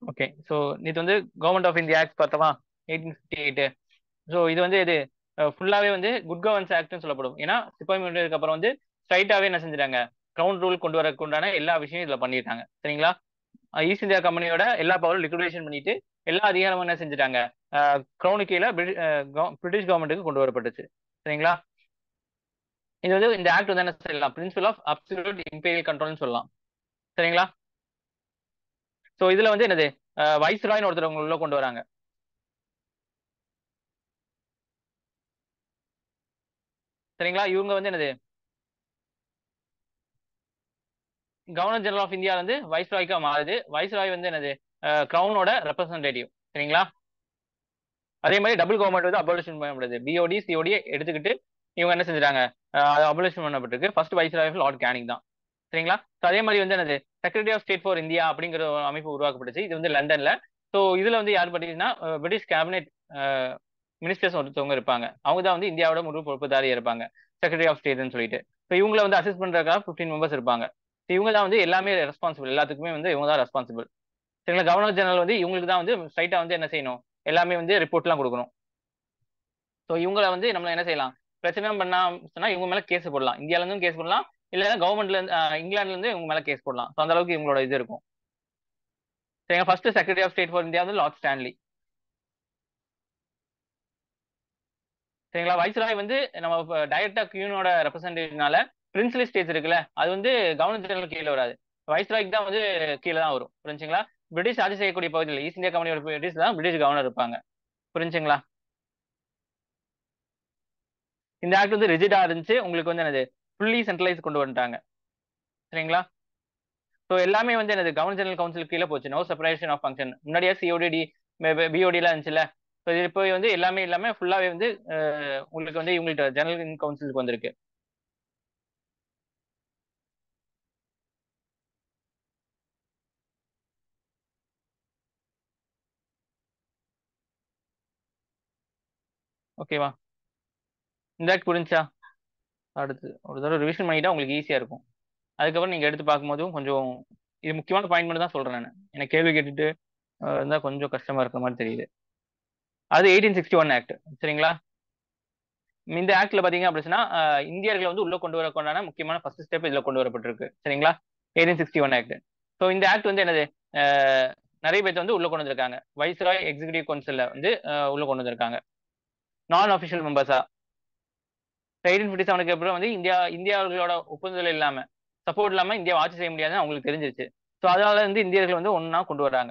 Okay so இது வந்து government of India act பார்த்தோமா எயிட்டீன் ஃபிஃப்டி எயிட் ஸோ இது வந்து இது ஃபுல்லாவே வந்து குட் கவர்னன்ஸ் ஆக்ட்னு சொல்லப்படும் ஏன்னா சிப்பாய் முன்னேறதுக்கு அப்புறம் வந்து ஸ்ட்ரைட்டாவே என்ன செஞ்சிட்டாங்க கிரவுண்ட் ரூல் கொண்டு வரக்கு உண்டான எல்லா விஷயமும் இதுல பண்ணிட்டாங்க சரிங்களா ஈஸ்ட் இந்தியா கம்பெனியோட எல்லா பவரும் லிக்விடேஷன் பண்ணிட்டு எல்லா அதிகாரமும் என்ன செஞ்சுட்டாங்க கிரௌனு கீழே பிரிட்டிஷ் கவர்மெண்ட்டுக்கு கொண்டு வரப்பட்டுச்சு சரிங்களா இது வந்து இந்த ஆக்ட் வந்து என்ன சொல்லலாம் பிரின்சிபல் ஆஃப் அப்சல்யூட் இம்பீரியல் கண்ட்ரோல்னு சொல்லலாம் சரிங்களா ஸோ இதுல வந்து என்னது வைஸ் ராய்னு ஒருத்தர் உங்க உள்ள கொண்டு வராங்க சரிங்களா இவங்க வந்து என்னது கவர்னர் ஜெனரல் ஆஃப் இந்தியா வந்து வைஸ் ராய்க்கா மாறுது வைஸ் ராய் வந்து என்னது கிரௌனோட ரெப்ரசன்டேட்டிவ் சரிங்களா அதே மாதிரி டபுள் கவர்மெண்ட் வந்து அபாலிஷன் பண்ணப்படுது பிஓடி சிஓடி எடுத்துக்கிட்டு இவங்க என்ன செஞ்சுட்டாங்க அபாலிஷன் பண்ணப்பட்டிருக்கு first viceroy Lord Canning தான் சரிங்களா ஸோ அதே மாதிரி வந்து என்னது secretary of state for India அப்படிங்கிற ஒரு அமைப்பு உருவாக்கப்பட்டுச்சு இது வந்து லண்டன்ல ஸோ இதுல வந்து யார் பார்த்தீங்கன்னா பிரிட்டிஷ் கேபினெட் மினிஸ்டர்ஸ் ஒருத்தவங்க இருப்பாங்க அவங்க தான் வந்து இந்தியாவோட முழு பொறுப்புதாரி இருப்பாங்க செக்ரட்டரி ஆஃப் ஸ்டேட்னு சொல்லிட்டு ஸோ இவங்கள வந்து அசிஸ்ட் பண்றதுக்காக ஃபிஃப்டீன் மெம்பர்ஸ் இருப்பாங்க ஸோ இவங்க தான் வந்து எல்லாமே ரெஸ்பான்சிபிள் எல்லாத்துக்குமே வந்து இவங்க தான் ரெஸ்பான்சிபிள் சரிங்களா கவர்னர் ஜெனரல் வந்து இவங்களுக்கு தான் வந்து ஸ்ட்ரைட்டா வந்து என்ன செய்யணும் எல்லாமே வந்து ரிப்போர்ட்லாம் கொடுக்கணும் ஸோ இவங்கள வந்து நம்மள என்ன செய்யலாம் பிரச்சனை பண்ணா சொன்னா இவங்க மேல கேஸ் போடலாம் இந்தியால இருந்தும் கேஸ் போடலாம் இல்லைன்னா கவர்மெண்ட்ல இருந்து இங்கிலாந்துல இருந்து இவங்க மேல கேஸ் போடலாம் ஸோ அந்த அளவுக்கு இவங்களோட இது இருக்கும் சரிங்க first secretary of state for India வந்து லார்ட் ஸ்டான்லி சரிங்களா வைஸ்ராய் வந்து நம்ம டைரக்டா கியூனோட ரெப்ரசன்டேட்டிவ்னால பிரின்சிலி ஸ்டேட்ஸ் இருக்குல்ல அது வந்து கவர்னர் ஜெனரல் கீழே வராது வைஸ்ராய்க்கு தான் வந்து கீழே தான் வரும் புரிஞ்சுங்களா பிரிட்டிஷ் ஆட்சி செய்யக்கூடிய பகுதியில் ஈஸ்ட் இந்தியா கம்பெனியோட பிரிட்டிஷ் தான் பிரிட்டிஷ் கவர்னர் இருப்பாங்க புரிஞ்சுங்களா இந்த ஆக்ட் வந்து ரிஜிடா இருந்துச்சு உங்களுக்கு வந்து என்னது ஃபுல்லி சென்ட்ரலைஸ் கொண்டு வந்துட்டாங்க சரிங்களா ஸோ எல்லாமே வந்து என்னது கவர்னர் ஜெனரல் கவுன்சில் கீழே போச்சு நோ செப்பரேஷன் ஆஃப் ஃபங்க்ஷன் முன்னாடியே சிஓடிடி பிஓடிலாம் இருந்துச்சுல்ல ஸோ இது இப்போ வந்து எல்லாமே எல்லாமே ஃபுல்லாகவே வந்து உங்களுக்கு வந்து இவங்கள்ட்ட ஜெனரல் கவுன்சிலுக்கு வந்திருக்கு ஓகேவா இந்த ஆக்ட் புரிஞ்சா அடுத்து ஒரு தடவை ரிவிஷன் பண்ணிட்டா உங்களுக்கு ஈஸியாக இருக்கும் அதுக்கப்புறம் நீங்கள் எடுத்து பார்க்கும்போதும் கொஞ்சம் இது முக்கியமான பாயிண்ட் மட்டும் தான் சொல்கிறேன் நான் எனக்கு கேள்வி கேட்டுட்டு இருந்தால் கொஞ்சம் கஷ்டமாக இருக்கிற மாதிரி தெரியுது அது எயிட்டீன் சிக்ஸ்டி ஒன் ஆக்ட் சரிங்களா இந்த ஆக்ட்ல பாத்தீங்க அப்படின்னா இந்தியர்களை வந்து உள்ள கொண்டு வரக்கொண்டான முக்கியமான ஃபர்ஸ்ட் ஸ்டெப் இதுல கொண்டு வரப்பட்டிருக்கு சரிங்களா eighteen sixty one act so இந்த ஆக்ட் வந்து என்னது நிறைய பேர்த்த வந்து உள்ள கொண்டு வந்திருக்காங்க வைஸ்ராய் எக்ஸிகூட்டிவ் கவுன்சில்ல வந்து உள்ள கொண்டு வந்திருக்காங்க நான் அஃபிஷியல் மெம்பர்ஸா எயிட்டீன் ஃபிஃப்டி செவனுக்கு அப்புறம் வந்து இந்தியா இந்தியாவர்களோட ஒப்புதல் இல்லாம சப்போர்ட் இல்லாம இந்தியாவை ஆட்சி செய்ய முடியாதுன்னு அவங்களுக்கு தெரிஞ்சிருச்சு ஸோ அதனால வந்து இந்தியர்கள் வந்து ஒன்னா கொண்டு வராங்க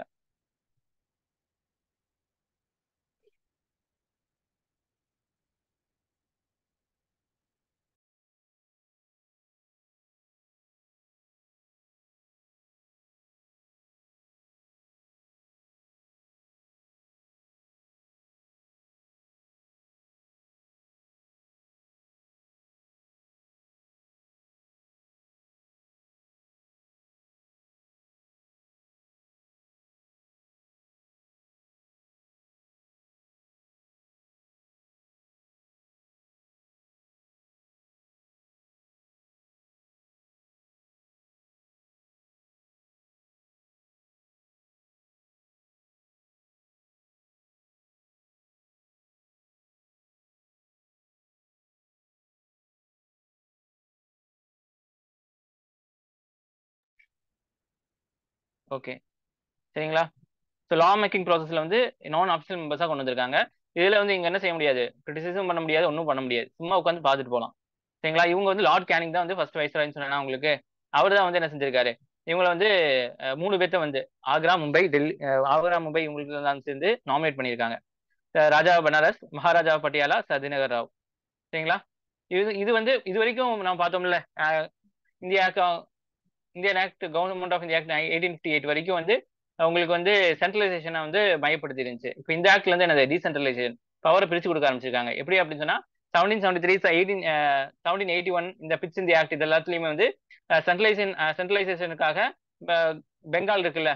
ஓகே சரிங்களா ஸோ லா மேக்கிங் ப்ராசஸ்ல வந்து நான் அஃபிஷியல் மெம்பர்ஸாக கொண்டு வந்திருக்காங்க இதில் வந்து இங்கே என்ன செய்ய முடியாது கிரிட்டிசிசம் பண்ண முடியாது ஒன்றும் பண்ண முடியாது சும்மா உட்காந்து பார்த்துட்டு போகலாம் சரிங்களா இவங்க வந்து லார்ட் கேனிங் தான் வந்து ஃபர்ஸ்ட் வைஸ் ராய்னு சொன்னா உங்களுக்கு அவர் தான் வந்து என்ன செஞ்சிருக்காரு இவங்களை வந்து மூணு பேர்த்த வந்து ஆக்ரா மும்பை டெல்லி ஆக்ரா மும்பை இவங்களுக்கு தான் சேர்ந்து நாமினேட் பண்ணியிருக்காங்க ராஜா பனாரஸ் மகாராஜா பட்டியாலா சதிநகர் ராவ் சரிங்களா இது இது வந்து இது வரைக்கும் நான் பார்த்தோம்ல India Indian act government of India act eighteen fifty eight வரைக்கும் வந்து உங்களுக்கு வந்து சென்ட்ரலைசேஷனை வந்து மையப்படுத்தி இருந்துச்சு இப்போ இந்த ஆக்ட்ல இருந்து என்னது டீசென்ட்ரலைசேஷன் பவரை பிரிச்சு கொடுக்க ஆரம்பிச்சிருக்காங்க எப்படி அப்படின்னு சொன்னா seventeen seventy three eighteen seventeen eighty one இந்த பிட்ஸ் இந்த ஆக்ட் இது எல்லாத்துலயுமே வந்து சென்ட்ரலைசேஷன் சென்ட்ரலைசேஷனுக்காக பெங்கால் இருக்குல்ல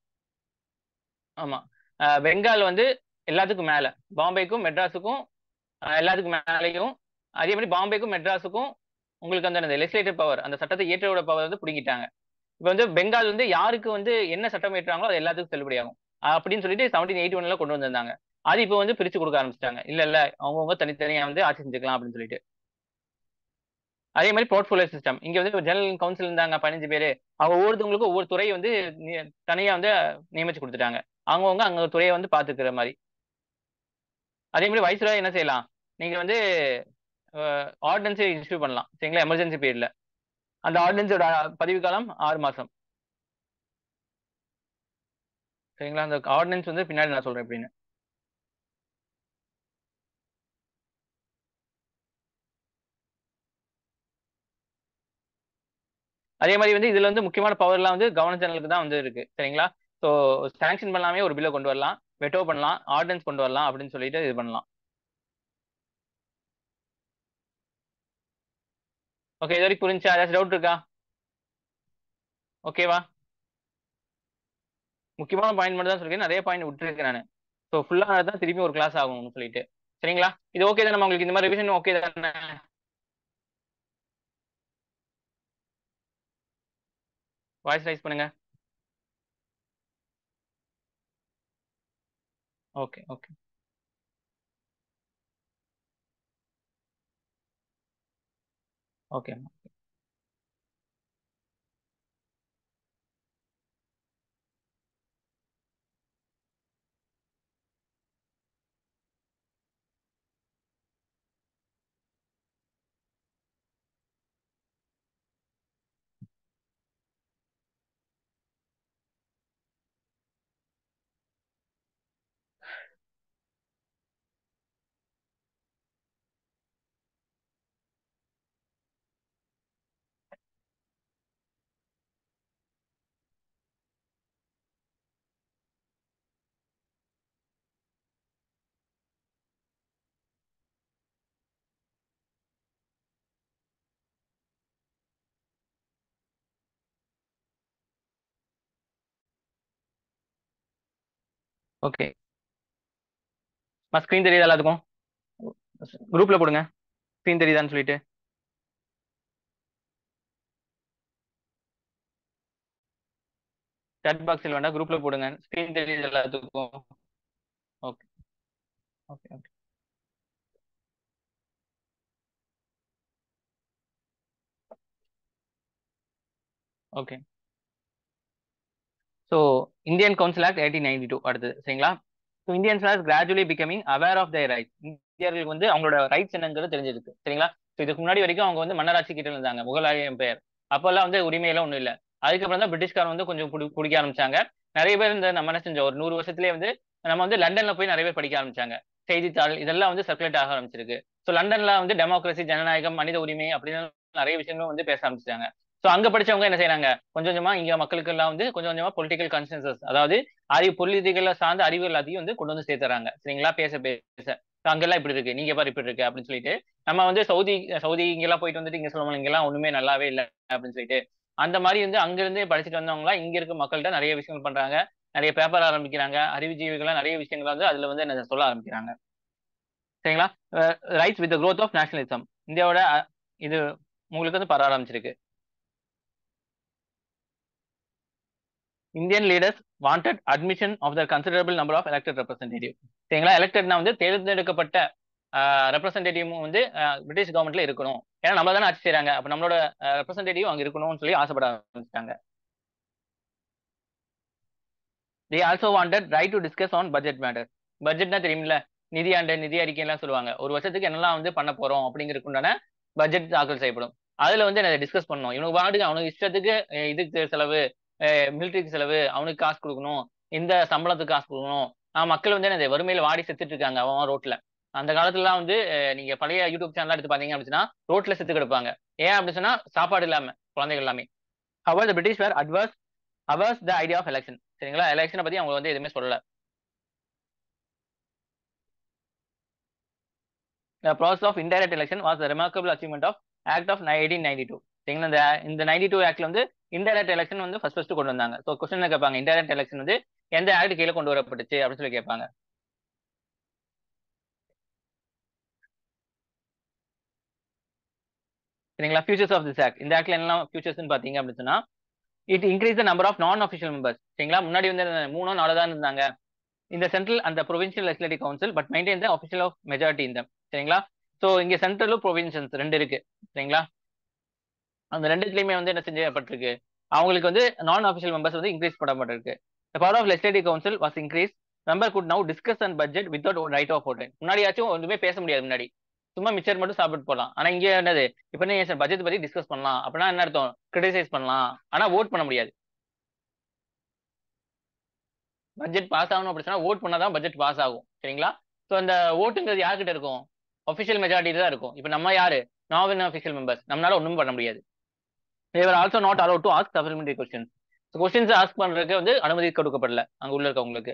ஆமா பெங்கால் வந்து எல்லாத்துக்கும் மேல பாம்பேக்கும் மெட்ராஸுக்கும் எல்லாத்துக்கும் மேலேயும் அதே மாதிரி பாம்பேக்கும் மெட்ராஸுக்கும் உங்களுக்கு அந்த லெஜிஸ்லேட்டிவ் பவர் அந்த சட்டத்தை இயற்றோட பவர் வந்து பிடிங்கிட்டாங்க இப்போ வந்து பெங்கால் வந்து யாருக்கு வந்து என்ன சட்டம் ஏற்றாங்களோ அது எல்லாத்துக்கும் செல்லுபடியாகும் அப்படின்னு சொல்லிட்டு செவன்டீன் எயிட்டி ஒன்ல கொண்டு வந்திருந்தாங்க அது இப்போ வந்து பிரிச்சு கொடுக்க ஆரம்பிச்சிட்டாங்க இல்ல இல்ல அவங்கவுங்க தனித்தனியா வந்து ஆட்சி செஞ்சுக்கலாம் அப்படின்னு சொல்லிட்டு அதே மாதிரி போர்ட்ஃபோலியோ சிஸ்டம் இங்க வந்து ஜெனரல் கவுன்சில் இருந்தாங்க பதினஞ்சு பேரு அவங்க ஒவ்வொருத்தவங்களுக்கும் ஒவ்வொரு துறையை வந்து நி- தனியா வந்து நியமிச்சு கொடுத்துட்டாங்க அவங்கவுங்க அங்க ஒரு துறையை வந்து பாத்துக்கிற மாதிரி அதே மாதிரி வயசுல என்ன செய்யலாம் நீங்க வந்து ஆர்டினன்ஸை இஷ்யூ பண்ணலாம் சரிங்களா எமர்ஜென்சி பீரியட்ல அந்த ஆர்டினன்ஸோட பதிவு காலம் ஆறு மாசம் சரிங்களா அந்த ஆர்டினன்ஸ் வந்து பின்னாடி நான் சொல்றேன் எப்படின்னு அதே மாதிரி வந்து இதுல வந்து முக்கியமான பவர்லாம் வந்து கவர்னர் ஜெனரலுக்கு தான் வந்து இருக்கு சரிங்களா ஸோ சாங்ஷன் பண்ணாமே ஒரு பில்லை கொண்டு வரலாம் வெட்டோ பண்ணலாம் ஆர்டினன்ஸ் கொண்டு வரலாம் அப்படின்னு சொல்லிட்டு இது பண்ணலாம் ஓகே இது வரைக்கும் புரிஞ்சா ஏதாச்சும் டவுட் இருக்கா ஓகேவா முக்கியமான பாயிண்ட் மட்டும் தான் சொல்லிருக்கேன் நிறைய பாயிண்ட் விட்டுருக்கேன் நான் ஸோ ஃபுல்லாக தான் திருப்பி ஒரு கிளாஸ் ஆகும்னு சொல்லிட்டு சரிங்களா இது ஓகே தானே உங்களுக்கு இந்த மாதிரி ரிவிஷன் ஓகே தானே வாய்ஸ் ரைஸ் பண்ணுங்க okay okay okay okay screen தெரியுதா எல்லாத்துக்கும் குரூப்ல போடுங்க ஸ்க்ரீன் தெரியுதான்னு சொல்லிட்டு சாட் பாக்ஸில் வேண்டாம் குரூப்ல போடுங்க ஸ்க்ரீன் தெரியுது எல்லாத்துக்கும் okay okay okay okay so Indian council act eighteen ninety two அடுத்தது சரிங்களா so Indians are gradually becoming aware of their right இந்தியர்களுக்கு வந்து அவங்களோட ரைட்ஸ் என்னங்கிறது தெரிஞ்சிருக்கு சரிங்களா ஸோ இதுக்கு முன்னாடி வரைக்கும் அவங்க வந்து மன்னராட்சி கிட்ட இருந்தாங்க முகலாய பெயர் அப்போல்லாம் வந்து உரிமையெல்லாம் ஒன்றும் இல்லை அதுக்கப்புறம் தான் பிரிட்டிஷ்காரன் வந்து கொஞ்சம் குடி குடிக்க ஆரம்பிச்சாங்க நிறைய பேர் இந்த நம்ம என்ன செஞ்சோம் ஒரு நூறு வருஷத்துலேயே வந்து நம்ம வந்து லண்டன்ல போய் நிறைய பேர் படிக்க ஆரம்பிச்சாங்க செய்தித்தாள் இதெல்லாம் வந்து சர்க்குலேட் ஆக ஆரம்பிச்சிருக்கு ஸோ லண்டன்ல வந்து டெமோக்ரஸி ஜனநாயகம் மனித உரிமை அப்படின்னு நிறைய விஷயங்களும் வந்து பேச ஆரம்பிச்சிட்டாங்க ஸோ அங்க படிச்சவங்க என்ன செய்யறாங்க கொஞ்சம் கொஞ்சமா இங்க மக்களுக்கு எல்லாம் வந்து கொஞ்சம் கொஞ்சமா பொலிட்டிக்கல் கன்சென்சஸ் அதாவது அறிவு பொலிட்டிக்கல சார்ந்த அறிவு எல்லாத்தையும் வந்து கொண்டு வந்து சேர்த்துறாங்க சரிங்களா பேச பேச அங்கெல்லாம் இப்படி இருக்கு நீங்க பாரு இப்படி இருக்கு அப்படின்னு சொல்லிட்டு நம்ம வந்து சவுதி சவுதி இங்கெல்லாம் போயிட்டு வந்துட்டு இங்க சொல்லுவாங்க இங்கெல்லாம் ஒண்ணுமே நல்லாவே இல்லை அப்படின்னு சொல்லிட்டு அந்த மாதிரி வந்து அங்க இருந்து படிச்சுட்டு வந்தவங்களா இங்க இருக்க மக்கள்கிட்ட நிறைய விஷயங்கள் பண்றாங்க நிறைய பேப்பர் ஆரம்பிக்கிறாங்க அறிவுஜீவிகள்லாம் நிறைய விஷயங்கள் வந்து அதுல வந்து என்ன சொல்ல ஆரம்பிக்கிறாங்க சரிங்களா rights with growth of nationalism இந்தியாவோட இது உங்களுக்கு வந்து பர ஆரம்பிச்சிருக்கு Indian leaders wanted admission of the considerable number of elected representative சரிங்களா எலெக்டட்னா வந்து தேர்ந்தெடுக்கப்பட்ட ரெப்ரஸன்டேட்டிவ் வந்து பிரிட்டிஷ் கவர்மெண்ட்ல இருக்கணும் ஏன்னா நம்மள தானே ஆட்சி செய்யறாங்க அப்ப நம்மளோட ரெப்ரஸன்டேட்டிவ் அங்க இருக்கணும்னு சொல்லி ஆசைப்பட ஆரம்பிச்சிட்டாங்க they also wanted right to discuss on budget matter பட்ஜெட்னா தெரியுமில்ல நிதி ஆண்டு நிதி அறிக்கை எல்லாம் சொல்லுவாங்க ஒரு வருஷத்துக்கு என்னெல்லாம் வந்து பண்ண போறோம் அப்படிங்கிறதுக்குண்டான பட்ஜெட் தாக்கல் செய்யப்படும் அதுல வந்து என்ன டிஸ்கஸ் பண்ணணும் இவனுக்கு பாட்டுக்கு அவனுக்கு இஷ்டத்துக்கு இதுக்கு செலவு மிலிட்ரிக்கு செலவு அவனுக்கு காசு கொடுக்கணும் இந்த சம்பளத்துக்கு காசு கொடுக்கணும் மக்கள் வந்து என்ன வறுமையில வாடி செத்துட்டு இருக்காங்க அவன் ரோட்ல அந்த காலத்துலலாம் வந்து நீங்க பழைய யூடியூப் சேனல் எடுத்து பாத்தீங்க அப்படின்னா ரோட்ல செத்து கிடப்பாங்க ஏன் அப்படின்னு சொன்னா சாப்பாடு இல்லாம குழந்தைகள் எல்லாமே அவர் the British were adverse averse the idea of election சரிங்களா எலெக்ஷனை பத்தி அவங்க வந்து எதுவுமே சொல்லல The process of indirect election was a remarkable achievement of Act of 1892. சரிங்களா இந்த இந்த நைன்டி டூ ஆக்ட்ல வந்து இன்டைரக்ட் எலெக்ஷன் வந்து ஃபர்ஸ்ட் ஃபர்ஸ்ட் கொண்டு வந்தாங்க ஸோ கொஸ்டின் கேட்பாங்க இன்டைரக்ட் எலெக்ஷன் வந்து எந்த ஆக்ட் கீழே கொண்டு வரப்பட்டுச்சு அப்படின்னு சொல்லி கேட்பாங்க சரிங்களா ஃபியூச்சர்ஸ் ஆஃப் திஸ் ஆக்ட் இந்த ஆக்ட்ல என்ன ஃபியூச்சர்ஸ்னு பாத்தீங்க அப்படின்னு சொன்னா it increase the number of non official members சரிங்களா முன்னாடி வந்து மூணோ நாலு தான் இருந்தாங்க இந்த சென்ட்ரல் அந்த provincial legislative council but maintain the official of majority இந்த சரிங்களா ஸோ இங்க சென்ட்ரலும் ப்ரொவின்ஷன்ஸ் ரெண்டு இருக்கு சரிங்களா அந்த ரெண்டுத்துலயுமே வந்து என்ன செஞ்சப்பட்டிருக்கு அவங்களுக்கு வந்து நான் அஃபிஷியல் மெம்பர்ஸ் வந்து இன்க்ரீஸ் பண்ணப்பட்டிருக்கு the power of legislative council was increase member could now discuss and budget without right of vote முன்னாடியாச்சும் ஒன்றுமே பேச முடியாது முன்னாடி சும்மா மிச்சர் மட்டும் சாப்பிட்டு போகலாம் ஆனா இங்க என்னது இப்ப என்ன பட்ஜெட் பத்தி டிஸ்கஸ் பண்ணலாம் அப்படின்னா என்ன அர்த்தம் கிரிட்டிசைஸ் பண்ணலாம் ஆனா ஓட் பண்ண முடியாது பட்ஜெட் பாஸ் ஆகணும் அப்படி சொன்னா ஓட் பண்ணாதான் பட்ஜெட் பாஸ் ஆகும் சரிங்களா ஸோ அந்த ஓட்டுங்கிறது யார்கிட்ட இருக்கும் அஃபிஷியல் மெஜாரிட்டி தான் இருக்கும் இப்போ நம்ம யாரு நாவின் அஃபிஷியல் மெம்பர்ஸ் நம்மளால ஒன்றும் பண்ண முடியாது they were also not allowed to ask supplementary questions questions ask பண்றதுக்கு வந்து அனுமதி கொடுக்கப்படல அங்க உள்ள இருக்கவங்களுக்கு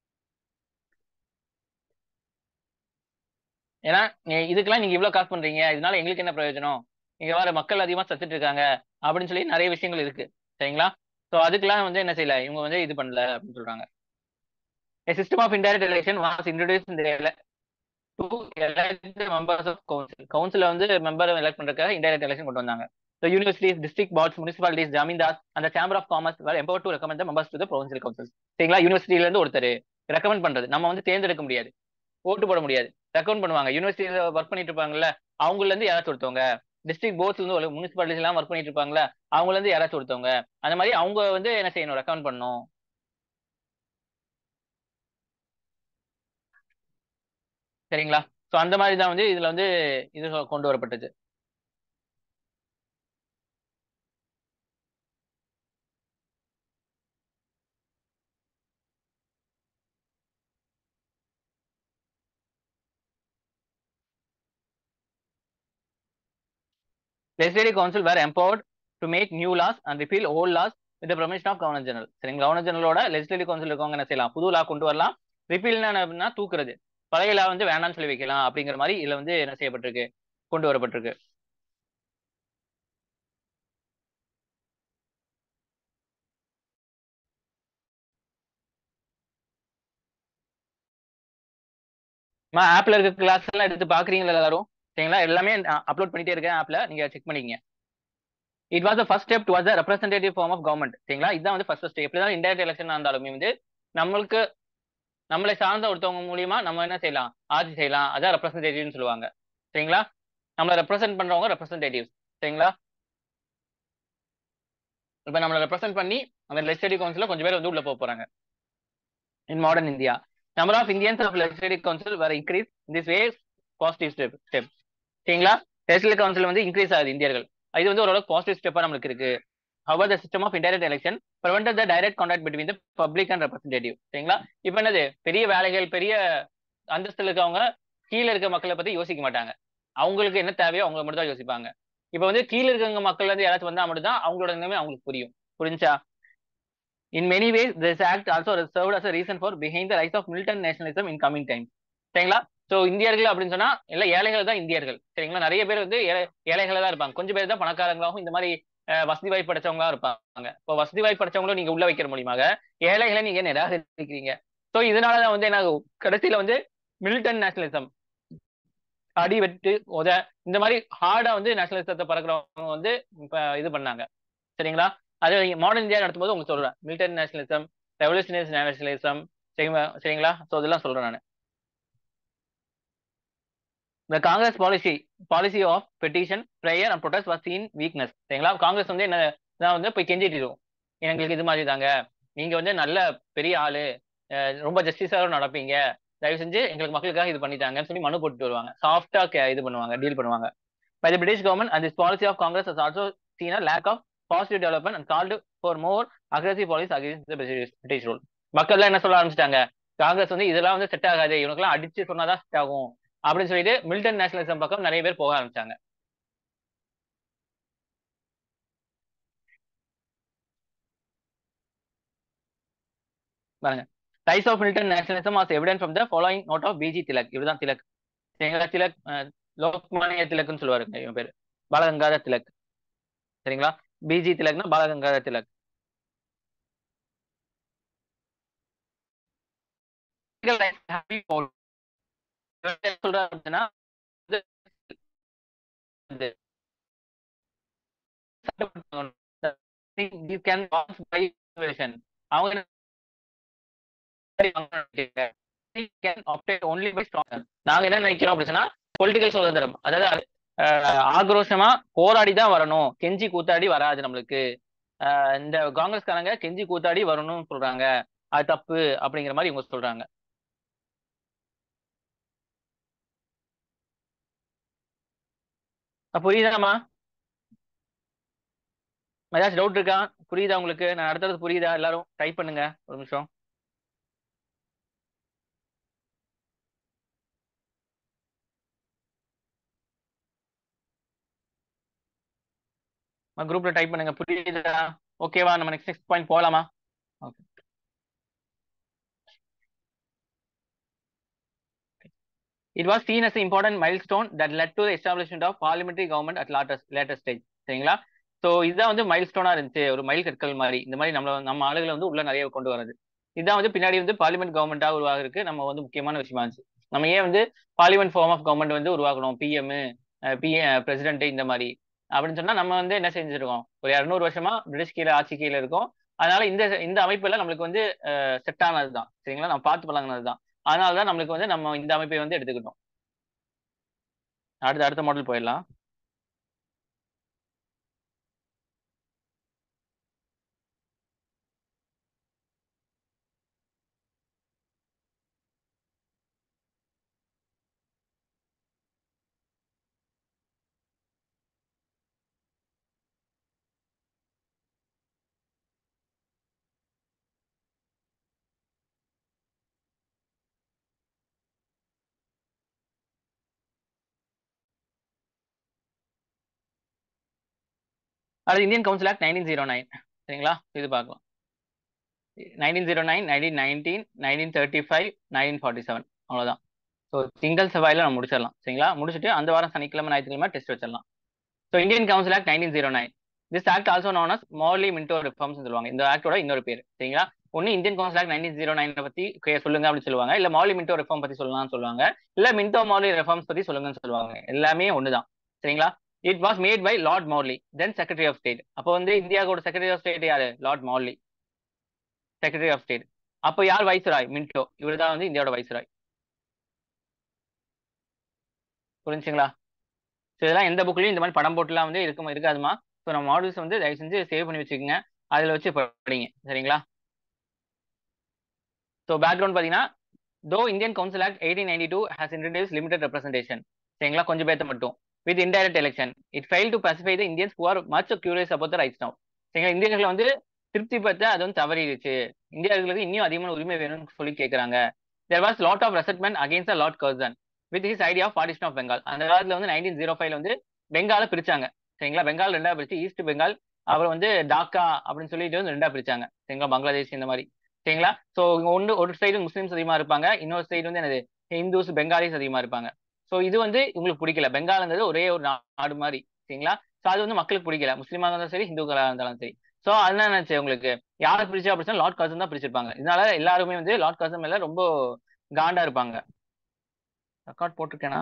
ஏன்னா இதுக்கெல்லாம் நீங்க இவ்வளவு காசு பண்றீங்க இதனால எங்களுக்கு என்ன பிரயோஜனம் இங்க வர மக்கள் அதிகமா சத்துட்டு இருக்காங்க அப்படின்னு சொல்லி நிறைய விஷயங்கள் இருக்கு சரிங்களா ஸோ அதுக்கெல்லாம் வந்து என்ன செய்யல இவங்க வந்து இது பண்ணல அப்படின்னு சொல்றாங்க A system of indirect election was introduced in the ele- to elect the members of council. council வந்து மெம்பர் எலெக்ட் பண்றதுக்காக indirect election கொண்டு வந்தாங்க The universities, district boards, municipalities, ஜமீன்தாஸ் and the chamber of commerce were empowered to recommend the members to the provincial councils. சரிங்களா யூனிவர்சிட்டில இருந்து ஒருத்தர் recommend பண்றது நம்ம வந்து தேர்ந்தெடுக்க முடியாது ஓட்டு போட முடியாது ரெக்கமெண்ட் பண்ணுவாங்க யூனிவர்சிட்டியில ஒர்க் பண்ணிட்டு இருப்பாங்கல்ல அவங்கள இருந்து யாராச்சும் ஒருத்தவங்க டிஸ்ட்ரிக்ட் போர்ட்ஸ்ல இருந்து முனிசிபாலிட்டிஸ் எல்லாம் ஒர்க் பண்ணிட்டு இருப்பாங்கல்ல அவங்கள இருந்து யாராச்சும் ஒருத்தவங்க அந்த மாதிரி அவங்க வந்து என்ன செய்யணும் ரெக்கமெண்ட் பண்ணணும் சரிங்களா ஸோ அந்த மாதிரி தான் வந்து இதுல வந்து இது கொண்டு வரப்பட்டது legislative council were empowered to make new laws and repeal old laws with the permission of governor general சரிங்க கவர்னர் ஜெனரலோட லெஜிஸ்லேட்டிவ் கவுன்சில் இருக்கவங்க என்ன செய்யலாம் புது லா கொண்டு வரலாம் ரிப்பீல்னா அப்படின்னா தூக்குறது பழைய லா வந்து வேணாம்னு சொல்லி வைக்கலாம் அப்படிங்கிற மாதிரி இதுல வந்து என்ன செய்யப்பட்டிருக்கு கொண்டு வரப்பட்டிருக்கு ஆப்ல இருக்க கிளாஸ் எல்லாம் எடுத்து பாக்குறீங்களா எல்லாரும் சரிங்களா எல்லாமே அப்லோட் பண்ணிட்டே இருக்கேன் ஆப்ல நீங்க செக் பண்ணிக்கங்க it was first step towards representative form of government சரிங்களா இதுதான் வந்து ஃபர்ஸ்ட் ஸ்டெப் எப்படி தான் இன்டைரக்ட் எலெக்ஷன் இருந்தாலுமே வந்து நம்மளுக்கு நம்மளை சார்ந்த ஒருத்தவங்க மூலியமா நம்ம என்ன செய்யலாம் ஆட்சி செய்யலாம் அதான் ரெப்ரஸன்டேட்டிவ்னு சொல்லுவாங்க சரிங்களா நம்மளை ரெப்ரசென்ட் பண்றவங்க ரெப்ரஸன்டேட்டிவ்ஸ் சரிங்களா இப்ப நம்மளை ரெப்ரசென்ட் பண்ணி அந்த லெஜிஸ்லேட்டிவ் கவுன்சில கொஞ்சம் பேர் வந்து உள்ள போக போறாங்க in modern India number of Indians of legislative council வேற increase this way positive step step சரிங்களா லெஜிஸ்லேட்டிவ் கவுன்சில் வந்து இன்க்ரீஸ் ஆகுது இந்தியர்கள் இது வந்து ஓரளவுக்கு பாசிட்டிவ் ஸ்டெப்பா நம்மளுக்கு இருக்கு however the system of indirect election prevent the direct contact between the public and representative சரிங்களா இப்போ என்னது பெரிய வேலைகள் பெரிய அந்தஸ்துல இருக்கவங்க கீழே இருக்க மக்களை பத்தி யோசிக்க மாட்டாங்க அவங்களுக்கு என்ன தேவையோ அவங்க மட்டும் தான் யோசிப்பாங்க இப்போ வந்து கீழே இருக்கவங்க மக்கள் வந்து யாராச்சும் வந்தா மட்டும் தான் அவங்களோட நிலைமை அவங்களுக்கு புரியும் புரிஞ்சா in many ways this act also serve as reason for behind the rise of militant nationalism in coming time சரிங்களா ஸோ இந்தியர்கள் அப்படின்னு சொன்னா எல்லாம் ஏழைகள் தான் இந்தியர்கள் சரிங்களா நிறைய பேர் வந்து ஏழைகளா தான் இருப்பாங்க கொஞ்சம் பேர் தான் பணக்காரங்களாகவும் இந்த மாதிரி வசதி வாய்ப்பு படைச்சவங்களா இருப்பாங்க இப்போ வசதி வாய்ப்பு படைச்சவங்களும் நீங்க உள்ள வைக்கிற மூலியமாக ஏழைகளை நீங்க நிராகரிக்கிறீங்க ஸோ இதனாலதான் வந்து என்ன கடைசியில வந்து மிலிட்டன் நேஷனலிசம் அடி வெட்டு உத இந்த மாதிரி ஹார்டா வந்து நேஷனலிசத்தை பறக்கிறவங்க வந்து இப்ப இது பண்ணாங்க சரிங்களா அது மாடர்ன் இந்தியா நடத்தும் போது உங்களுக்கு சொல்றேன் மிலிட்டரி நேஷனலிசம் ரெவல்யூஷனரி நேஷனலிசம் சரிங்களா ஸோ இதெல்லாம் சொல்றேன் நான் The Congress policy policy of petition, prayer and protest was seen weakness. சரிங்களா காங்கிரஸ் வந்து என்ன நான் வந்து போய் கெஞ்சிட்டு எங்களுக்கு இது மாதிரி தாங்க நீங்க வந்து நல்ல பெரிய ஆளு ரொம்ப ஜஸ்டிஸாக நடப்பீங்க தயவு செஞ்சு எங்களுக்கு மக்களுக்காக இது பண்ணிட்டாங்கன்னு சொல்லி மனு போட்டு வருவாங்க சாஃப்டா இது பண்ணுவாங்க டீல் பண்ணுவாங்க by the British government and this policy of Congress has also seen a lack of positive development and called for more aggressive policy against British rule மக்கள்லாம் என்ன சொல்ல ஆரம்பிச்சிட்டாங்க காங்கிரஸ் வந்து இதெல்லாம் வந்து செட் ஆகாது இவனுக்குலாம் அடிச்சு சொன்னாதான் செட் ஆகும் அப்படின்னு சொல்லிட்டு மில்டன் நேஷனலிசம் பக்கம் நிறைய பேர் போக ஆரம்பிச்சாங்க பாருங்க rise of militant nationalism was evident from the following note of BG Tilak இதுதான் திலக் சரிங்களா திலக் லோக்மானிய திலக்னு சொல்லுவாருங்க இவன் பேர் பாலகங்காதர் திலக் சரிங்களா பிஜி திலக்னா பாலகங்காதர் திலக் சொல்ற அப்படின்னா யூ கேன் பை அவங்க நாங்க என்ன நினைக்கிறோம் அப்படின்னா பொலிட்டிக்கல் சுதந்திரம் அதாவது ஆக்ரோஷமா போராடி தான் வரணும் கெஞ்சி கூத்தாடி வராது நம்மளுக்கு இந்த காங்கிரஸ்காரங்க கெஞ்சி கூத்தாடி வரணும்னு சொல்றாங்க அது தப்பு அப்படிங்கிற மாதிரி இவங்க சொல்றாங்க புரியுதாமா ஏதாச்சும் டவுட் இருக்கா புரியுதா உங்களுக்கு நான் அடுத்தது புரியுதா எல்லாரும் டைப் பண்ணுங்க ஒரு நிமிஷம் குரூப்ல டைப் பண்ணுங்க புரியுதா ஓகேவா நம்ம நெக்ஸ்ட் நெக்ஸ்ட் பாயிண்ட் போலாமா okay It was seen as an important milestone that led to the establishment of parliamentary government at later, later stage. சரிங்களா ஸோ இதுதான் வந்து மைல் ஸ்டோனா இருந்துச்சு ஒரு மைல் கற்கள் மாதிரி இந்த மாதிரி நம்ம நம்ம ஆளுகளை வந்து உள்ள நிறைய கொண்டு வரது இதுதான் வந்து பின்னாடி வந்து பார்லிமெண்ட் கவர்மெண்டா உருவாகிறதுக்கு நம்ம வந்து முக்கியமான விஷயமா இருந்துச்சு நம்ம ஏன் வந்து பார்லிமெண்ட் ஃபார்ம் ஆஃப் கவர்மெண்ட் வந்து உருவாக்கணும் பிஎம் பிஏ பிரசிடென்ட் இந்த மாதிரி அப்படின்னு சொன்னா நம்ம வந்து என்ன செஞ்சிருக்கோம் ஒரு இரநூறு வருஷமா பிரிட்டிஷ் கீழே ஆட்சி கீழே இருக்கும் அதனால இந்த இந்த அமைப்பெல்லாம் நம்மளுக்கு வந்து செட் ஆனது தான் சரிங்களா நம்ம பார்த்து பழங்கினது தான் அதனால தான் நம்மளுக்கு வந்து நம்ம இந்த அமைப்பை வந்து எடுத்துக்கிட்டோம் அடுத்த அடுத்த மாடல் போயிடலாம் அது Indian council act nineteen zero nine சரிங்களா இது பார்க்கலாம் nineteen zero nine nineteen nineteen nineteen thirty five nineteen forty seven அவ்வளோதான் ஸோ திங்கள் செவ்வாயில நம்ம முடிச்சிடலாம் சரிங்களா முடிச்சுட்டு அந்த வாரம் சனிக்கிழமை ஞாயிற்றுக்கிழமை டெஸ்ட் வச்சிடலாம் so Indian council act nineteen zero nine this act also known as Morley Minto reforms சொல்லுவாங்க இந்த ஆக்டோட இன்னொரு பேர் சரிங்களா ஒன்னு Indian council act nineteen zero nine பத்தி சொல்லுங்க அப்படின்னு சொல்லுவாங்க இல்ல மௌலி மின்டோ ரிஃபார்ம் பத்தி சொல்லலாம்னு சொல்லுவாங்க இல்ல மின்டோ மௌலி ரிஃபார்ம்ஸ் பத்தி சொல்லுங்கன்னு சொல்லுவாங்க எல்லாமே ஒண்ணுதான் சரிங்களா it was made by Lord Morley then secretary of state அப்போ வந்து இந்தியாவோட செக்ரட்டரி ஆஃப் ஸ்டேட் யாரு Lord Morley secretary of state அப்போ யார் வைஸ்ராய் மின்டோ இவர் தான் வந்து இந்தியாவோட வைஸ்ராய் புரிஞ்சுங்களா ஸோ இதெல்லாம் எந்த புக்லயும் இந்த மாதிரி படம் போட்டுலாம் வந்து இருக்கும் இருக்காதுமா ஸோ நம்ம மாடல்ஸ் வந்து தயவு செஞ்சு சேவ் பண்ணி வச்சுக்கோங்க அதில் வச்சு படிங்க சரிங்களா ஸோ பேக்ரவுண்ட் பார்த்தீங்கன்னா though Indian council act eighteen ninety two has introduce limited representation சரிங்களா கொஞ்சம் பேர்த்த மட்டும் with indirect election it fail to pacify the Indians who are much curious about the rights now சரிங்களா இந்தியர்களை வந்து திருப்தி பத்த அது வந்து தவறிடுச்சு இந்தியர்களுக்கு இன்னும் அதிகமான உரிமை வேணும்னு சொல்லி கேட்கறாங்க there was lot of resentment against Lord Curzon with his idea of partition of Bengal அந்த காலத்துல வந்து நைன்டீன் ஜீரோ ஃபைவ்ல வந்து பெங்கால பிரிச்சாங்க சரிங்களா பெங்கால் ரெண்டா பிரிச்சு ஈஸ்ட் பெங்கால் அப்புறம் வந்து டாக்கா அப்படின்னு சொல்லிட்டு வந்து ரெண்டா பிரிச்சாங்க சரிங்களா பங்களாதேஷ் இந்த மாதிரி சரிங்களா ஸோ ஒன்று ஒரு சைடு முஸ்லீம்ஸ் அதிகமா இருப்பாங்க இன்னொரு சைடு வந்து என்னது ஹிந்துஸ் பெங்காலிஸ் அதிகமா இருப்பாங்க ஸோ இது வந்து உங்களுக்கு பிடிக்கல பெங்கால்ன்றது ஒரே ஒரு நாடு மாதிரி சரிங்களா ஸோ அது வந்து மக்களுக்கு பிடிக்கல முஸ்லீமாக இருந்தாலும் சரி ஹிந்துக்களாக இருந்தாலும் சரி ஸோ அதெல்லாம் நினைச்சு உங்களுக்கு யாரை பிரிச்சா அப்படின்னா லார்ட் கசன் தான் பிரிச்சிருப்பாங்க இதனால எல்லாருமே வந்து லார்ட் கசன் மேல ரொம்ப காண்டா இருப்பாங்க ரெக்கார்ட் போட்டிருக்கேனா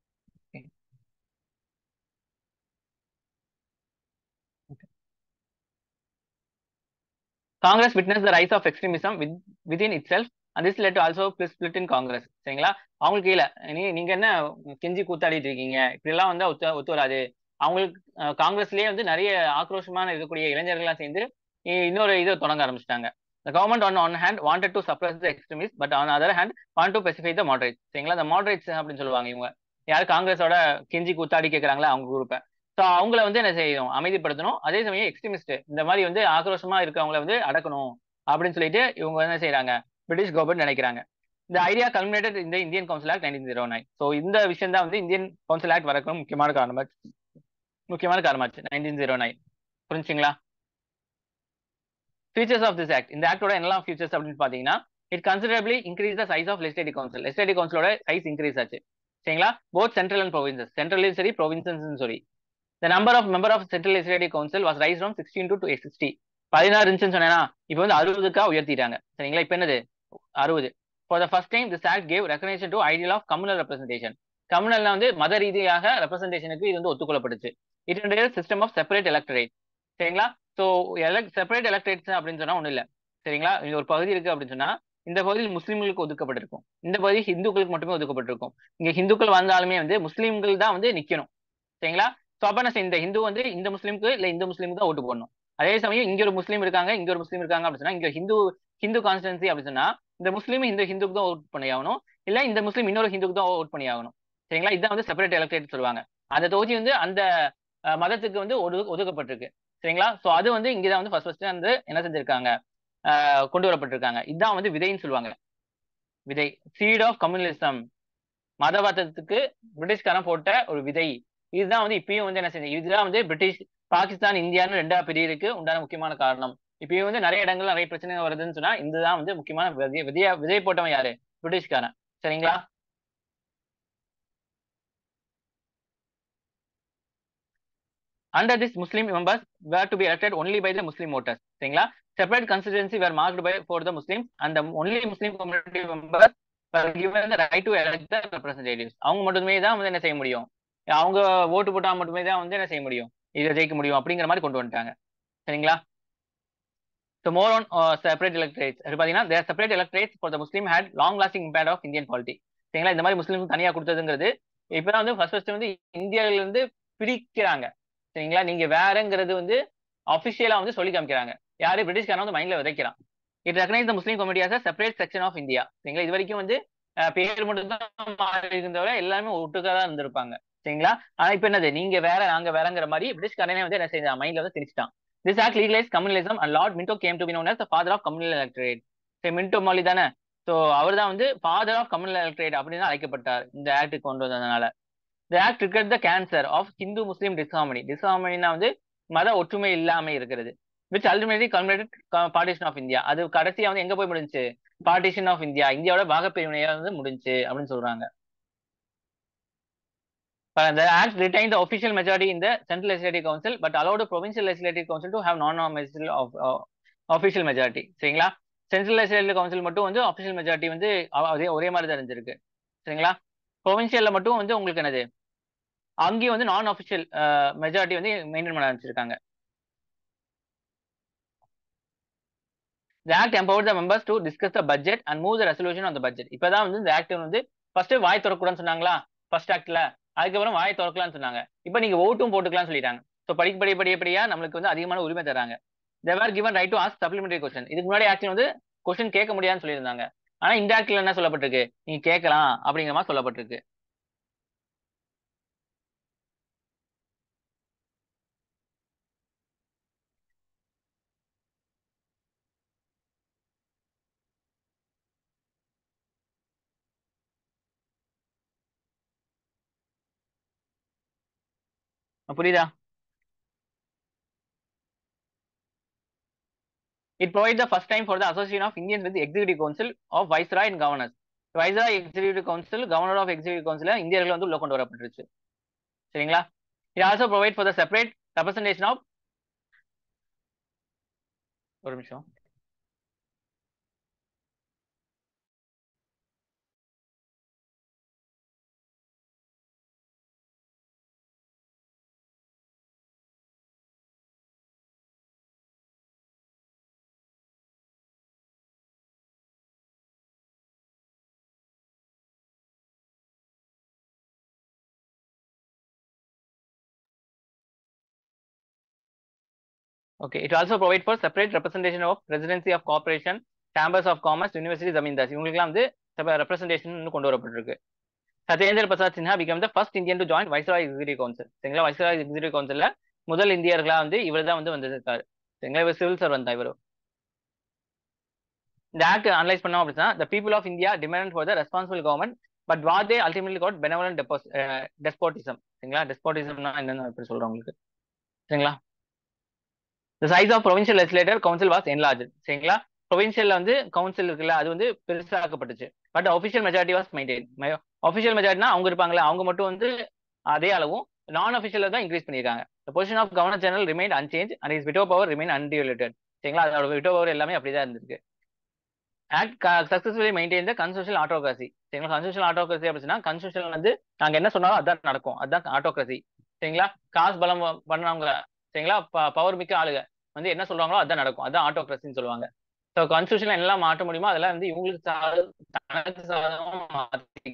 Congress witness the rise of extremism with within itself and this led also split in Congress சரிங்களா அவங்களுக்கு கீழே நீ நீங்க என்ன கெஞ்சி கூத்தாடிட்டு இருக்கீங்க இப்படிலாம் வந்து ஒத்து ஒத்து வராது அவங்களுக்கு காங்கிரஸ்லயே வந்து நிறைய ஆக்ரோஷமான இருக்கக்கூடிய இளைஞர்கள்லாம் சேர்ந்து இன்னொரு இதை தொடங்க ஆரம்பிச்சிட்டாங்க The government on one hand wanted to suppress the extremists, but on the other hand want to pacify the moderates. சரிங்களா இந்த moderates அப்படின்னு சொல்லுவாங்க இவங்க யார் காங்கிரஸோட கெஞ்சி கூத்தாடி கேட்கறாங்களா அவங்க குரூப்பை ஸோ அவங்கள வந்து என்ன செய்யணும் அமைதிப்படுத்தணும் அதே சமயம் எக்ஸ்ட்ரீமிஸ்ட் இந்த மாதிரி வந்து ஆக்ரோஷமா இருக்கவங்கள வந்து அடக்கணும் அப்படின்னு சொல்லிட்டு இவங்க என்ன செய்யறாங்க பிரிட்டிஷ் கவர்மெண்ட் நினைக்கிறாங்க இந்த ஐடியா கல்மினேட்டட் இந்த Indian council act nineteen zero nine so இந்த விஷயம் தான் வந்து இந்தியன் கவுன்சில் ஆக்ட் வரக்கும் முக்கியமான காரணமாச்சு முக்கியமான காரணமாச்சு நைன்டீன் ஜீரோ நைன் புரிஞ்சுங்களா ஃபீச்சர்ஸ் ஆஃப் திஸ் ஆக்ட் இந்த ஆக்டோட என்னெல்லாம் ஃபீச்சர்ஸ் அப்படின்னு பாத்தீங்கன்னா it considerably increase the size of legislative council legislative கவுன்சிலோட சைஸ் இன்க்ரீஸ் ஆச்சு சரிங்களா போத் சென்ட்ரல் அண்ட் ப்ரோவின்சஸ் சென்ட்ரலையும் சரி ப்ரோவின்சஸ் சரி the number of member of central legislative council was rise from sixteen to to sixty பதினாறு இருந்துச்சுன்னு சொன்னேன்னா இப்போ வந்து அறுபதுக்கா உயர்த்திட்டாங்க சரிங்களா இப்போ என்னது அறுபது for the first time this act gave recognition to ideal of communal representation கம்யூனல்ல வந்து மத ரீதியாக ரெப்ரஸன்டேஷனுக்கு இது வந்து ஒத்துக்கொள்ளப்பட்டுச்சு it system of separate electorate சரிங்களா ஸோ எலக்ட் செப்பரேட் எலக்ட்ரேட்ஸ் அப்படின்னு சொன்னா ஒன்றும் இல்லை சரிங்களா இது ஒரு பகுதி இருக்கு அப்படின்னு சொன்னா இந்த பகுதியில் முஸ்லீம்களுக்கு ஒதுக்கப்பட்டிருக்கும் இந்த பகுதி ஹிந்துக்களுக்கு மட்டுமே ஒதுக்கப்பட்டிருக்கும் இங்க ஹிந்துக்கள் வந்தாலுமே வந்து முஸ்லீம்கள் தான் வந்து நிக்கணும் சரிங்களா ஸோ அப்ப என்ன செய்ய- இந்த ஹிந்து வந்து இந்த முஸ்லீமுக்கு இல்ல இந்த முஸ்லீமுக்கு தான் ஓட்டு போடணும் அதே சமயம் இங்க ஒரு முஸ்லீம் இருக்காங்க இங்க ஒரு முஸ்லீம் இருக்காங்க அப்படின்னு சொன்னா இங்க ஹிந்து ஹிந்து கான்ஸ்டன்சி அப்படின்னு சொன்னா இந்த முஸ்லீம் இந்த ஹிந்துக்கு தான் ஓட் பண்ணி ஆகணும் இல்ல இந்த முஸ்லீம் இன்னொரு ஹிந்துக்கு தான் ஓட் பண்ணி ஆகணும் சரிங்களா இதுதான் வந்து செப்பரேட் எலக்ட்ரேட் சொல்லுவாங்க அந்த தொகுதி வந்து அந்த அஹ், மதத்துக்கு வந்து ஒது ஒதுக்கப்பட்டிருக்கு சரிங்களா ஸோ அது வந்து இங்கதான் வந்து ஃபர்ஸ்ட் ஃபர்ஸ்ட் வந்து என்ன செஞ்சிருக்காங்க அஹ், கொண்டு வரப்பட்டிருக்காங்க இதுதான் வந்து விதைன்னு சொல்லுவாங்க விதை சீட் ஆஃப் கம்யூனிசம் மதவாதத்துக்கு பிரிட்டிஷ்காரன் போட்ட ஒரு விதை இதுதான் வந்து இப்பயும் வந்து என்ன செஞ்சு இதுதான் வந்து பிரிட்டிஷ் பாகிஸ்தான் இந்தியான்னு ரெண்டா பிரிவுக்கு உண்டான முக்கியமான காரணம் இப்பயும் வந்து நிறைய இடங்கள் நிறைய பிரச்சனை வருதுன்னு சொன்னா இதுதான் வந்து முக்கியமான விதை விதைய விதை போட்டவன் யாரு பிரிட்டிஷ்காரன் சரிங்களா Under this, Muslim members were to be elected only by the Muslim voters. சரிங்களா separate constituency were marked by for the Muslims and the only Muslim community members were given the right to elect the representatives. அவங்க மட்டுமே தான் வந்து என்ன செய்ய முடியும் அவங்க ஓட்டு போட்டா மட்டுமே தான் வந்து என்ன செய்ய முடியும் இதை ஜெயிக்க முடியும் அப்படிங்கிற மாதிரி கொண்டு வந்துட்டாங்க சரிங்களா so more on separate electorates அது பார்த்தீங்கன்னா their separate electorates for the Muslim had long lasting impact of Indian polity சரிங்களா இந்த மாதிரி முஸ்லீம் தனியாக கொடுத்ததுங்கிறது இப்பதான் வந்து ஃபர்ஸ்ட் ஃபர்ஸ்ட் வந்து இந்தியாவில இருந்து பிரிக்கிறாங்க சரிங்களா நீங்க வேறங்கிறது வந்து அபிஷியலா வந்து சொல்லி காமிக்கிறாங்க யாரு பிரிட்டிஷ்காரன் வந்து மைண்ட்ல விதைக்கிறான் it recognise the Muslim community as separate section of India சரிங்களா இது வரைக்கும் வந்து அஹ், பேர் மட்டும் தான் மாறி இருந்தவரை எல்லாமே ஒட்டுக்கா தான் இருந்திருப்பாங்க சரிங்களா ஆனா இப்ப என்னது நீங்க வேற நாங்க வேறங்கிற மாதிரி பிரிட்டிஷ்காரனே வந்து என்ன செஞ்சான் மைண்ட்ல வந்து திரிச்சிட்டான் this act legalise communalism and lord Minto came to be known as the father of communal electorate சரி மின்டோ மொழி தானே ஸோ அவர் தான் வந்து ஃபாதர் ஆஃப் கம்யூனல் எலக்ட்ரேட் அப்படின்னு தான் அழைக்கப்பட்டார் இந்த ஆக்ட் கொண்டு வந்ததுனால the act triggered the cancer of Hindu Muslim disharmony டிஸ்ஹார்மனினா வந்து மத ஒற்றுமை இல்லாம இருக்கிறது which ultimately culminated partition of India அது கடைசியா வந்து எங்க போய் முடிஞ்சுச்சு பார்ட்டிஷன் ஆஃப் இந்தியா இந்தியாவோட பாகப்பிரிவினையா வந்து முடிஞ்சுச்சு அப்படின்னு சொல்றாங்க But the act retained the official majority in the central legislative council but allowed the provincial legislative council to have non-official of uh, official majority சரிங்களா சென்ட்ரல் லெஜிஸ்லேட்டிவ் கவுன்சில் மட்டும் வந்து official majority வந்து அவ- அதே ஒரே மாதிரி தான் இருந்திருக்கு சரிங்களா ப்ரொவின்சியல்ல மட்டும் வந்து உங்களுக்கு என்னது அங்கேயும் வந்து நான் அஃபிஷியல் மெஜாரிட்டி வந்து மெயின்டைன் பண்ண ஆரம்பிச்சிருக்காங்க The act empowered the members to discuss the budget and move the resolution on the budget. இப்பதான் வந்து இந்த ஆக்ட் வந்து ஃபர்ஸ்ட் வாய் திறக்கூடாதுன்னு சொன்னாங்களா ஃபர்ஸ்ட் ஆக்ட்ல அதுக்கப்புறம் வாய் திறக்கலாம்னு சொன்னாங்க இப்போ நீங்க ஓட்டும் போட்டுக்கலாம்னு சொல்லிட்டாங்க ஸோ படிப்படி படிப்படியா நம்மளுக்கு வந்து அதிகமான உரிமை தராங்க they were given right to ask supplementary question இதுக்கு முன்னாடி ஆக்சுவலி வந்து கொஸ்டின் கேட்க முடியாதுன்னு சொல்லியிருந்தாங்க ஆனா இந்த ஆக்ட்ல என்ன சொல்லப்பட்டிருக்கு நீங்க கேட்கலாம் அப்படிங்கிற மாதிரி சொல்லப்பட்டிருக்கு புரியுதா It provides the first time for the association of Indians with the Executive Council of Viceroy and Governors. Viceroy Executive Council, Governor of Executive Council இந்தியர்கள் வந்து உள்ள கொண்டு வரப்பட்டுருச்சு சரிங்களா It also provide for the separate representation of ஒரு நிமிஷம் Okay, it also provide for separate representation of presidency of corporation, chambers of commerce, universities, zamindars இவங்களுக்குலாம் வந்து representation கொண்டு வரப்பட்டிருக்கு Satyendra Prasad Sinha became the first Indian to join viceroy executive council சரிங்களா viceroy executive கவுன்சில்ல முதல் இந்தியர்களா வந்து இவர் தான் வந்து வந்திருக்காரு சரிங்களா இவர் சிவில் சர்வன் தான் இவர் இந்த ஆக்ட் அனலைஸ் பண்ணோம் அப்படின்னா the people of India demand for the responsible government but what they ultimately got benevolent டெபோஸ் டெஸ்போட்டிசம் சரிங்களா டெஸ்போட்டிசம்னா என்னன்னு எப்படி சொல்றேன் உங்களுக்கு சரிங்களா the size of provincial legislator council was enlarge சரிங்களா ப்ரொவின்சியல்ல வந்து கவுன்சில் இருக்குல்ல அது வந்து பெருசாக்கப்பட்டுச்சு but official majority was maintain ஒஃபிஷியல் மெஜாரிட்டினா அவங்க இருப்பாங்களே அவங்க மட்டும் வந்து அதே அளவும் நான் அஃபிஷியல் தான் இன்க்ரீஸ் பண்ணியிருக்காங்க position of governor general remain unchange and is veto power remain undiluted சரிங்களா அதோட விட்டோ பவர் எல்லாமே அப்படிதான் இருந்திருக்கு act successfully maintain the constitution autocracy சரிங்களா கன்ஸ்டியூஷன் ஆட்டோகிராசி அப்படின்னா கன்ஸ்டியூஷன் வந்து நாங்க என்ன சொன்னாலும் அதான் நடக்கும் அதான் ஆட்டோகிராசி சரிங்களா காசு பலம் பண்ணவங்க சரிங்களா பவர் மிக்க ஆளுங்க வந்து என்ன சொல்றாங்களோ அதான் நடக்கும் அதான் ஆட்டோக்ரஸின்னு சொல்லுவாங்க ஸோ கான்ஸ்டியூஷன்ல எல்லாம் மாற்ற முடியுமோ அதெல்லாம் வந்து இவங்களுக்கு சா- தனக்கு சாதகமா மாத்தி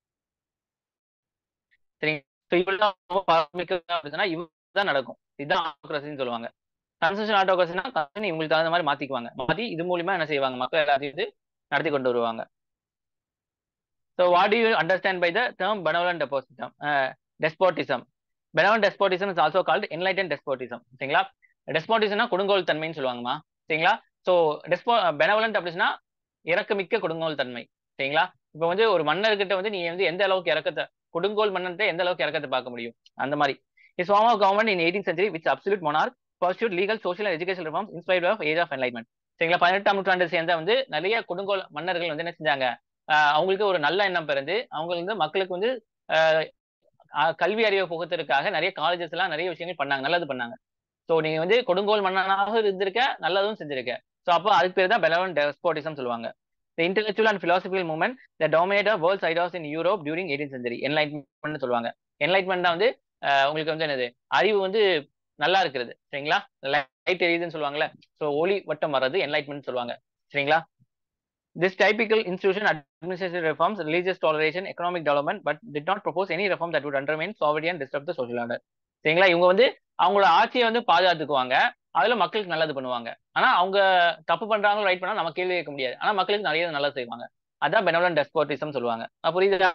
சரிங்க ஸோ இவ்வளவு ரொம்ப பரமிக்க அப்படின்னா இவ்வளவுதான் நடக்கும் இதுதான் ஆட்டோக்ரஸின்னு சொல்லுவாங்க கான்ஸ்டியூஷன் ஆட்டோக்ரஸினா கான்ஸ்டியூஷன் இவங்களுக்கு தகுந்த மாதிரி மாத்திக்குவாங்க மாத்தி இது மூலியமா என்ன செய்வாங்க மக்கள் எல்லாத்தையும் இது நடத்தி கொண்டு வருவாங்க so what do you understand by the term benevolent despotism despotism benevolent despotism is also called enlighten despotism சரிங்களா டெஸ்போட்டிசம்னா கொடுங்கோல் தன்மைன்னு சொல்லுவாங்கம்மா சரிங்களா ஸோ டெஸ்போ பெனவலன்ட் அப்படின்னா இறக்கமிக்க கொடுங்கோல் தன்மை சரிங்களா இப்போ வந்து ஒரு மன்னர்கிட்ட வந்து நீ வந்து எந்த அளவுக்கு இறக்கத்தை கொடுங்கோல் மன்னன்ட்ட எந்த அளவுக்கு இறக்கத்தை பார்க்க முடியும் அந்த மாதிரி is form of government in eighteen century which absolute monarch pursued legal social and education reforms inspired of age of enlightenment சரிங்களா பதினெட்டாம் நூற்றாண்டு சேர்ந்த வந்து நிறைய கொடுங்கோல் மன்னர்கள் வந்து என்ன செஞ்சாங்க ஆஹ் அவங்களுக்கு ஒரு நல்ல எண்ணம் பிறந்து அவங்க வந்து மக்களுக்கு வந்து ஆஹ் ஆஹ் கல்வி அறிவை புகுத்துறதுக்காக நிறைய காலேஜஸ் எல்லாம் நிறைய விஷயங்கள் பண்ணாங்க நல்லது பண்ணாங்க ஸோ நீங்க வந்து கொடுங்கோல் மன்னனாக இருந்திருக்க நல்லதும் செஞ்சிருக்க ஸோ அப்போ அதுக்கு பேர் தான் பெலவன் டெஸ்போட்டிசம் சொல்லுவாங்க The intellectual and philosophical movement that dominated world ideas in Europe during 18th century enlightenment சொல்லுவாங்க என்லைட்மெண்ட் தான் வந்து ஆஹ் உங்களுக்கு வந்து என்னது அறிவு வந்து நல்லா இருக்கிறது சரிங்களா லைட் எரியுதுன்னு சொல்லுவாங்கல்ல ஸோ ஒளி வட்டம் வர்றது என்லைட்மெண்ட் சொல்லுவாங்க சரிங்களா This typical institution administrative reforms, religious toleration, economic development, but did not propose any reform that would undermine sovereignty and disrupt the social order. சரிங்களா இவங்க வந்து அவங்களோட ஆட்சியை வந்து பாதுகாத்துக்குவாங்க அதுல மக்களுக்கு நல்லது பண்ணுவாங்க ஆனா அவங்க தப்பு பண்றாங்களோ ரைட் பண்ணா நம்ம கேள்வி கேட்க முடியாது ஆனா மக்களுக்கு நிறைய நல்லது செய்வாங்க அதான் பெனவலன் டெஸ்போட்டிசம் சொல்லுவாங்க அப்ப புரியுதா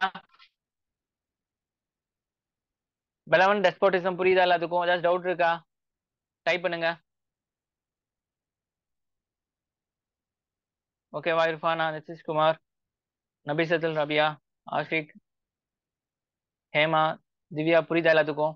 பெனவலன் டெஸ்போட்டிசம் புரியுதா எல்லாத்துக்கும் ஏதாச்சும் டவுட் இருக்கா டைப் பண்ணுங்க ஓகேவா இர்ஃபானா நிதிஷ் குமார் நபிசத்துல் ரபியா ஆஷிக் ஹேமா திவ்யா புரியுதா எல்லாத்துக்கும்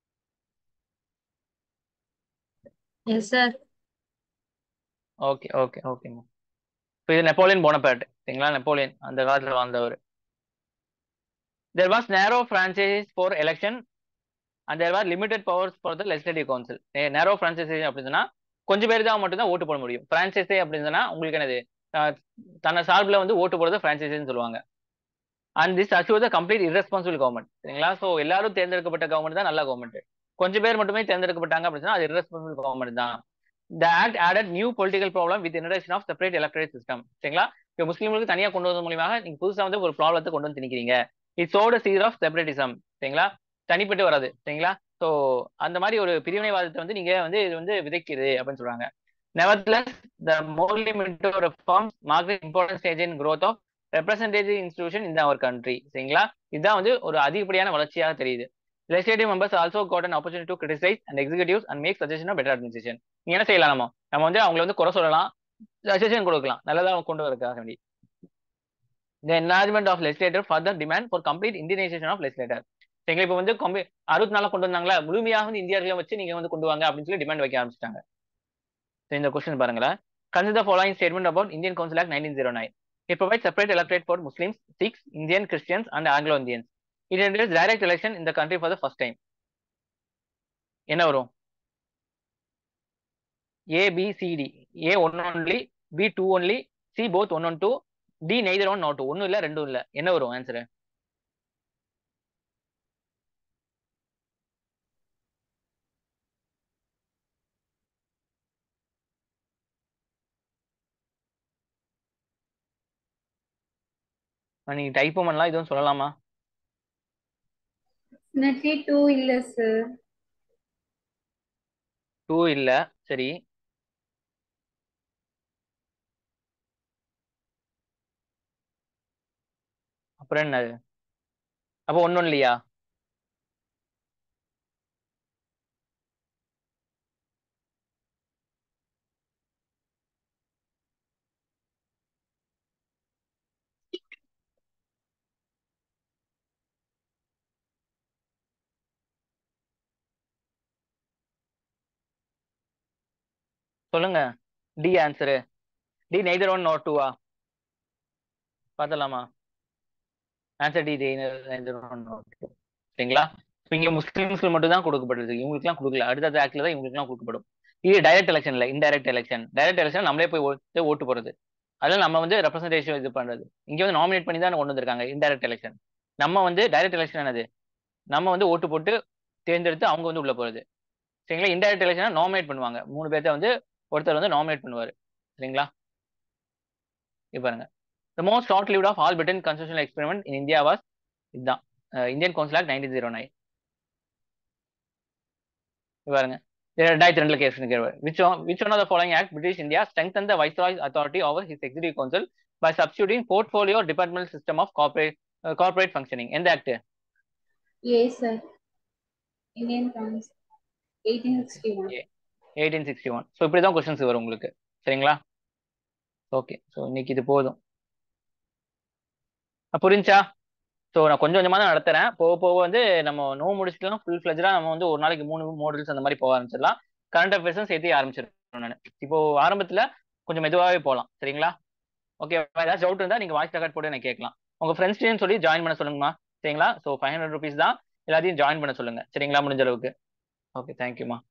எஸ் சார் ஓகே ஓகே ஓகேங்க இப்போ இது நெப்போலியன் போனபேர்ட் சரிங்களா நெப்போலியன் அந்த காலத்துல வாழ்ந்தவர் there was narrow franchise for election and there were limited powers for the legislative council narrow franchise அப்படின்னு சொன்னா கொஞ்சம் பேர் தான் மட்டும் தான் ஓட்டு போட முடியும் பிரான்சைஸே அப்படின்னு சொன்னா உங்களுக்கு என்னது அஹ், தன்னை சார்பில் வந்து ஓட்டு போடுறது பிரான்சைஸ்னு சொல்லுவாங்க and this assure the complete irresponsible government சரிங்களா ஸோ எல்லாரும் தேர்ந்தெடுக்கப்பட்ட கவர்மெண்ட் தான் நல்ல கவர்மெண்ட் கொஞ்சம் பேர் மட்டுமே தேர்ந்தெடுக்கப்பட்டாங்க அப்படின்னா அது irresponsible கவர்மெண்ட் தான் the act added new political problem with introduction of separate electorate system சரிங்களா இப்போ முஸ்லீம்களுக்கு தனியாக கொண்டு வந்தது மூலியமாக நீங்க புதுசா வந்து ஒரு ப்ராப்ளத்தை கொண்டு வந்து திணிக்கிறீங்க இட்ஸ் ஓட சீர் ஆஃப் செப்பரேட்டிசம் சரிங்களா தனிப்பட்டு வராது சரிங்களா ஸோ அந்த மாதிரி ஒரு பிரிவினைவாதத்தை வந்து நீங்க வந்து இது வந்து விதைக்குது அப்படின்னு சொல்றாங்க nevertheless the Morley Minto reforms mark important stage in growth of representative institution இந்த அவர் கண்ட்ரி சரிங்களா இதுதான் வந்து ஒரு அதிகப்படியான வளர்ச்சியாக தெரியுது legislative members also got an opportunity to criticize and executives and make suggestion of better administration நீங்க என்ன செய்யலாம் நம்ம நம்ம வந்து அவங்களை வந்து குறை சொல்லலாம் சஜஷன் கொடுக்கலாம் நல்லதா கொண்டு வரதுக்காக வேண்டி the enlargement of legislator further demand for complete indianization of legislator சரிங்களா இப்போ வந்து கம்பி அறுபத்தி நாலு கொண்டு வந்தாங்களா முழுமையாக வந்து இந்தியர்களை வச்சு நீங்க வந்து கொண்டு வாங்க அப்படின்னு சொல்லி டிமாண்ட் வைக்க ஆரம்பிச்சிட்டாங்க இந்த கொஸ்டின் பாருங்களேன் consider the following statement about Indian Council Act 1909 it provides separate electorate for Muslims Sikhs Indian Christians and Anglo Indians it introduced direct election in the country for the first time என்ன வரும் A B C D A one only B two only C both one one two D neither one not two ஒன்றும் இல்லை ரெண்டும் இல்லை என்ன வரும் answer நீங்க டைப்பும் பண்ணலாம் இதுவும் சொல்லலாமா நெட்லி டூ இல்ல சார் டூ இல்ல சரி அப்புறம் என்னது அப்போ ஒன்றும் இல்லையா சொல்லுங்க D answer D neither one not டூவா பார்த்தலாமா answer D neither one not two சரிங்களா இப்போ இங்க முஸ்லிம்ஸ்க்கு மட்டும் தான் கொடுக்கப்பட்டிருக்கு இவங்களுக்குலாம் கொடுக்கல அடுத்த ஆக்ட்ல தான் இவங்களுக்குலாம் கொடுக்கப்படும் இது டைரக்ட் எலெக்ஷன் இல்லை இன்டைரக்ட் எலெக்ஷன் டைரக்ட் எலெக்ஷன் நம்மளே போய் ஓட்டு ஓட்டு போறது அதில் நம்ம வந்து ரெப்ரஸன்டேஷன் இது பண்றது இங்க வந்து நாமினேட் பண்ணி தான் கொண்டு வந்திருக்காங்க இன்டைரக்ட் எலெக்ஷன் நம்ம வந்து டைரக்ட் எலெக்ஷன் என்னது நம்ம வந்து ஓட்டு போட்டு தேர்ந்தெடுத்து அவங்க வந்து உள்ள போறது சரிங்களா இன்டைரக்ட் எலெக்ஷனை நாமினேட் பண்ணுவாங்க மூணு பேர்த்த வந்து ஒருத்தர் வந்து நாமினேட் பண்ணுவார் சரிங்களா இப்போ பாருங்க the most short lived of all Britain constitutional experiment in India was இதுதான் Indian council act nineteen zero nine பாருங்க ரெண்டாயிரத்தி ரெண்டுல case which which one of the following act British India strengthen the viceroy authority over his executive council by substituting portfolio department system of corporate corporate functioning எந்த act A, sir. Indian Council. 1861. Eighteen sixty one so இப்படி தான் questions வரும் உங்களுக்கு சரிங்களா okay so இன்னைக்கு இது போதும் அஹ் புரிஞ்சா ஸோ நான் கொஞ்சம் கொஞ்சமாக தான் நடத்துறேன் போக போக வந்து நம்ம நோ முடிச்சுட்டுலாம் ஃபுல் ஃபிளஜாக நம்ம வந்து ஒரு நாளைக்கு மூணு மாடல்ஸ் அந்த மாதிரி போக ஆரம்பிச்சிடலாம் கரண்ட் அஃபேர்ஸும் சேர்த்து ஆரம்பிச்சிருக்கேன் நான் இப்போ ஆரம்பத்தில் கொஞ்சம் மெதுவாகவே போகலாம் சரிங்களா ஓகே ஏதாச்சும் டவுட் இருந்தால் நீங்கள் வாய்ஸ் ரெக்கார்ட் போட்டு எனக்கு கேட்கலாம் உங்கள் ஃப்ரெண்ட்ஸ்டையும் சொல்லி ஜாயின் பண்ண சொல்லுங்கம்மா சரிங்களா ஸோ ஃபைவ் ஹண்ட்ரட் ருபீஸ் தான் எல்லாத்தையும் ஜாயின் பண்ண சொல்லுங்க சரிங்களா முடிஞ்ச அளவுக்கு ஓகே தேங்க்யூம்மா